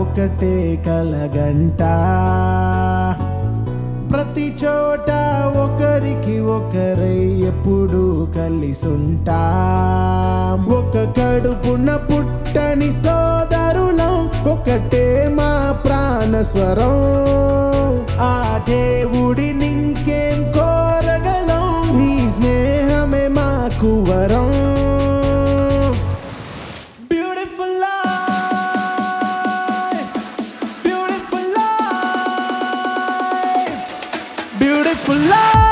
ఒకటే కలగంట ప్రతి చోట ఒకరికి ఒకరై ఎప్పుడు కలిసుంటాం ఒక కడుపున పుట్టని సోదరులం ఒకటే మా ప్రాణస్వరం ఆ దేవుడి నింకేం కోరగలం ఈ స్నేహమే మాకు వరం beautiful life beautiful life beautiful life